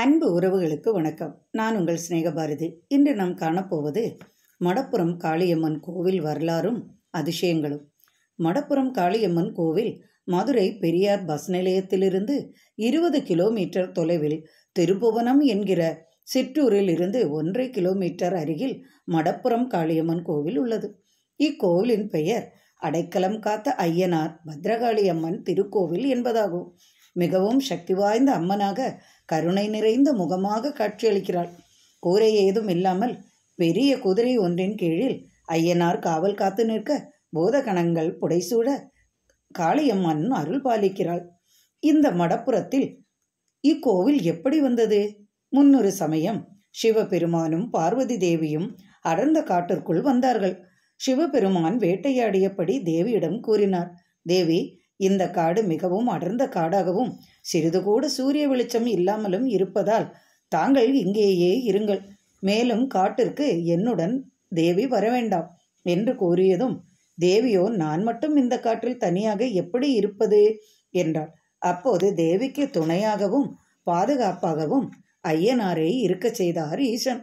அன்பு உறவுகளுக்கு வணக்கம் நான் உங்கள் சிநேகபாரதி இன்று நாம் காணப்போவது மடப்புறம் காளியம்மன் கோவில் வரலாறும் அதிசயங்களும் மடப்புறம் காளியம்மன் கோவில் மதுரை பெரியார் பஸ் நிலையத்திலிருந்து இருபது கிலோமீட்டர் தொலைவில் திருப்புவனம் என்கிற சிற்றூரில் இருந்து ஒன்றரை கிலோமீட்டர் அருகில் மடப்புறம் காளியம்மன் கோவில் உள்ளது இக்கோவிலின் பெயர் அடைக்கலம் காத்த ஐயனார் பத்ரகாளி அம்மன் திருக்கோவில் என்பதாகும் மிகவும் சக்தி வாய்ந்த அம்மனாக கருணை நிறைந்த முகமாக காட்சியளிக்கிறாள் கூரை ஏதும் இல்லாமல் பெரிய குதிரை ஒன்றின் கீழில் ஐயனார் காவல் காத்து நிற்க பூதகணங்கள் புடைசூட காளியம்மன் அருள் பாலிக்கிறாள் இந்த மடப்புறத்தில் இக்கோவில் எப்படி வந்தது முன்னொரு சமயம் சிவபெருமானும் பார்வதி தேவியும் அடர்ந்த காட்டிற்குள் வந்தார்கள் சிவபெருமான் வேட்டையாடியபடி தேவியிடம் கூறினார் தேவி இந்த காடு மிகவும் அடர்ந்த காடாகவும் சிறிது கூட சூரிய வெளிச்சம் இல்லாமலும் இருப்பதால் தாங்கள் இங்கேயே இருங்கள் மேலும் காட்டிற்கு என்னுடன் தேவி வரவேண்டாம் என்று கூறியதும் தேவியோ நான் மட்டும் இந்த காட்டில் தனியாக எப்படி இருப்பது என்றாள் அப்போது தேவிக்கு துணையாகவும் பாதுகாப்பாகவும் ஐயனாரை இருக்கச் செய்தார் ஈசன்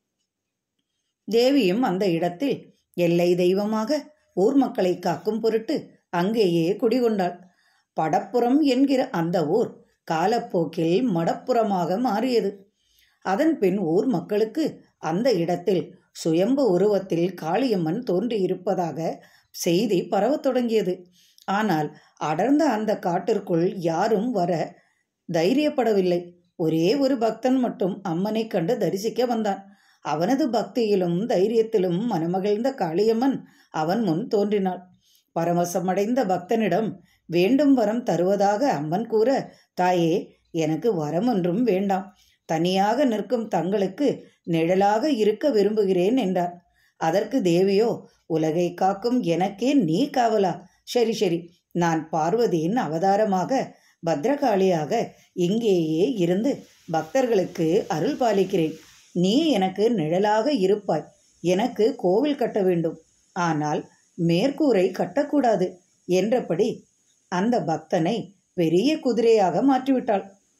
தேவியும் அந்த இடத்தில் எல்லை தெய்வமாக ஊர் மக்களை காக்கும் பொருட்டு அங்கேயே குடிகொண்டாள் படப்புறம் என்கிற அந்த ஊர் காலப்போக்கில் மடப்புறமாக மாறியது அதன் பின் ஊர் மக்களுக்கு அந்த இடத்தில் சுயம்பு உருவத்தில் காளியம்மன் தோன்றியிருப்பதாக செய்தி பரவத் தொடங்கியது ஆனால் அடர்ந்த அந்த காட்டிற்குள் யாரும் வர தைரியப்படவில்லை ஒரே ஒரு பக்தன் மட்டும் அம்மனை கண்டு தரிசிக்க வந்தான் அவனது பக்தியிலும் தைரியத்திலும் மனமகிழ்ந்த காளியம்மன் அவன் முன் தோன்றினாள் பரவசமடைந்த பக்தனிடம் வேண்டும் வரம் தருவதாக அம்மன் கூற தாயே எனக்கு வரம் ஒன்றும் வேண்டாம் தனியாக நிற்கும் தங்களுக்கு நிழலாக இருக்க விரும்புகிறேன் என்றார் அதற்கு தேவியோ உலகை காக்கும் எனக்கே நீ காவலா சரி சரி நான் பார்வதியின் அவதாரமாக பத்ரகாளியாக இங்கேயே இருந்து பக்தர்களுக்கு அருள் பாலிக்கிறேன் நீ எனக்கு நிழலாக இருப்பாய் எனக்கு கோவில் கட்ட வேண்டும் ஆனால் மேற்கூரை கட்டக்கூடாது என்றபடி அந்த பக்தனை பெரிய குதிரையாக மாற்றிவிட்டாள்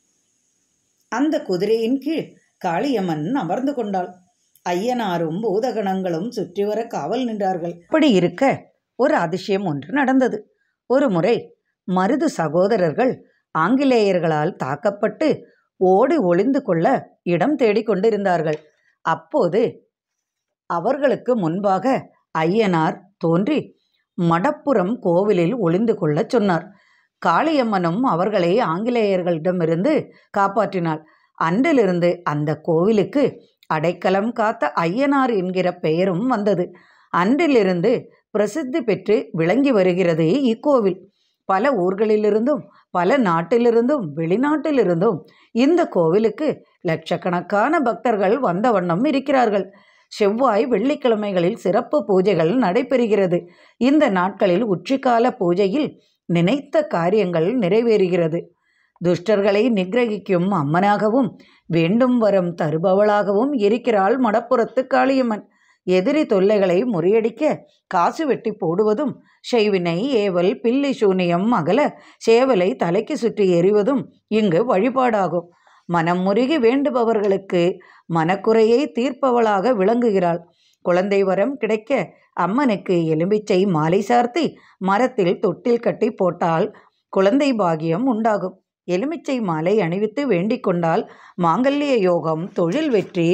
அந்த குதிரையின் கீழ் காளியம்மன் அமர்ந்து கொண்டாள் ஐயனாரும் பூதகணங்களும் சுற்றி வர காவல் நின்றார்கள் இப்படி இருக்க ஒரு அதிசயம் ஒன்று நடந்தது ஒரு முறை மருது சகோதரர்கள் ஆங்கிலேயர்களால் தாக்கப்பட்டு ஓடி ஒளிந்து கொள்ள இடம் தேடிக் கொண்டிருந்தார்கள் அப்போது அவர்களுக்கு முன்பாக ஐயனார் தோன்றி மடப்புறம் கோவிலில் ஒளிந்து கொள்ளச் சொன்னார் காளியம்மனும் அவர்களை ஆங்கிலேயர்களிடமிருந்து காப்பாற்றினாள் அன்றிலிருந்து அந்த கோவிலுக்கு அடைக்கலம் காத்த ஐயனார் என்கிற பெயரும் வந்தது அன்றிலிருந்து பிரசித்தி பெற்று விளங்கி வருகிறது இக்கோவில் பல ஊர்களிலிருந்தும் பல நாட்டிலிருந்தும் வெளிநாட்டிலிருந்தும் இந்த கோவிலுக்கு லட்சக்கணக்கான பக்தர்கள் வந்த வண்ணம் இருக்கிறார்கள் செவ்வாய் வெள்ளிக்கிழமைகளில் சிறப்பு பூஜைகள் நடைபெறுகிறது இந்த நாட்களில் உச்சிக்கால பூஜையில் நினைத்த காரியங்கள் நிறைவேறுகிறது துஷ்டர்களை நிகிரகிக்கும் அம்மனாகவும் வேண்டும் வரம் தருபவளாகவும் இருக்கிறாள் மடப்புறத்து காளியம்மன் எதிரி தொல்லைகளை முறியடிக்க காசு வெட்டி போடுவதும் செய்வினை ஏவல் பில்லி சூனியம் அகல சேவலை தலைக்கு சுற்றி எறிவதும் இங்கு வழிபாடாகும் மனம் முருகி வேண்டுபவர்களுக்கு மனக்குறையை தீர்ப்பவளாக விளங்குகிறாள் குழந்தை வரம் கிடைக்க அம்மனுக்கு எலும்பிச்சை மாலை சார்த்தி மரத்தில் தொட்டில் கட்டி போட்டால் குழந்தை பாகியம் உண்டாகும் எலுமிச்சை மாலை அணிவித்து வேண்டிக் கொண்டால் மாங்கல்ய யோகம் தொழில் வெற்றி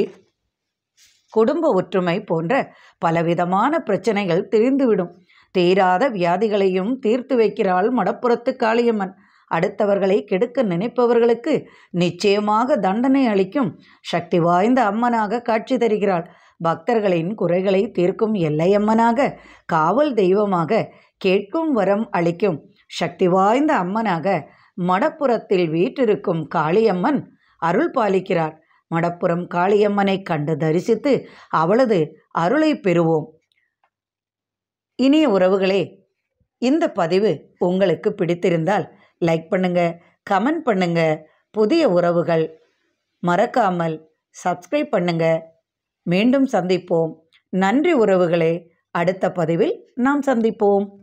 குடும்ப ஒற்றுமை போன்ற பலவிதமான பிரச்சனைகள் தீர்ந்துவிடும் தீராத வியாதிகளையும் தீர்த்து வைக்கிறாள் மடப்புறத்து காளியம்மன் அடுத்தவர்களை கெடுக்க நினைப்பவர்களுக்கு நிச்சயமாக தண்டனை அளிக்கும் சக்தி வாய்ந்த அம்மனாக காட்சி தருகிறாள் பக்தர்களின் குறைகளை தீர்க்கும் எல்லையம்மனாக காவல் தெய்வமாக கேட்கும் வரம் அளிக்கும் சக்தி வாய்ந்த அம்மனாக மடப்புறத்தில் வீற்றிருக்கும் காளியம்மன் அருள் பாலிக்கிறார் மடப்புறம் காளியம்மனை கண்டு தரிசித்து அவளது அருளை பெறுவோம் இனிய உறவுகளே இந்த பதிவு உங்களுக்கு பிடித்திருந்தால் லைக் பண்ணுங்க கமெண்ட் பண்ணுங்க புதிய உறவுகள் மறக்காமல் சப்ஸ்கிரைப் பண்ணுங்க மீண்டும் சந்திப்போம் நன்றி உறவுகளே அடுத்த பதிவில் நாம் சந்திப்போம்